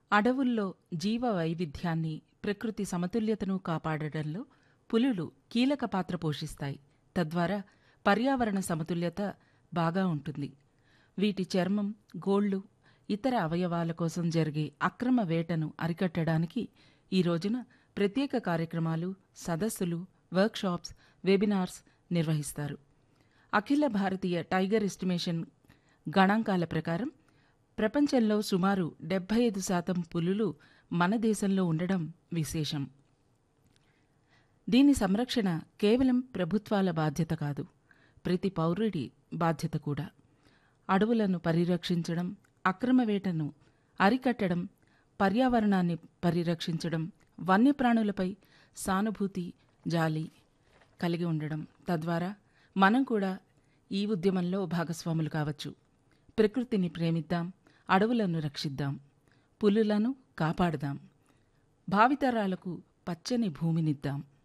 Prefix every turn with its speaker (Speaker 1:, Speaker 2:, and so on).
Speaker 1: అడవుల్లో జీవ వైవిధ్యాన్ని ప్రకృతి సమతుల్యతను కాపాడడంలో పులులు కీలక పాత్ర పోషిస్తాయి తద్వారా పర్యావరణ సమతుల్యత బాగా ఉంటుంది వీటి చర్మం గోళ్ళు ఇతర అవయవాల కోసం జరిగే అక్రమ వేటను అరికట్టడానికి ఈ రోజున ప్రత్యేక కార్యక్రమాలు సదస్సులు వర్క్షాప్స్ వెబినార్స్ నిర్వహిస్తారు అఖిల భారతీయ టైగర్ ఎస్టిమేషన్ గణాంకాల ప్రకారం ప్రపంచంలో సుమారు డెబ్బై ఐదు శాతం పులులు మన దేశంలో ఉండడం విశేషం దీని సంరక్షణ కేవలం ప్రభుత్వాల బాధ్యత కాదు ప్రతి పౌరుడి బాధ్యత కూడా అడవులను పరిరక్షించడం అక్రమ వేటను అరికట్టడం పర్యావరణాన్ని పరిరక్షించడం వన్యప్రాణులపై సానుభూతి జాలి కలిగి ఉండడం తద్వారా మనం కూడా ఈ ఉద్యమంలో భాగస్వాములు కావచ్చు ప్రకృతిని ప్రేమిద్దాం అడవులను రక్షిద్దాం పులులను కాపాడదాం భావితరాలకు పచ్చని భూమినిద్దాం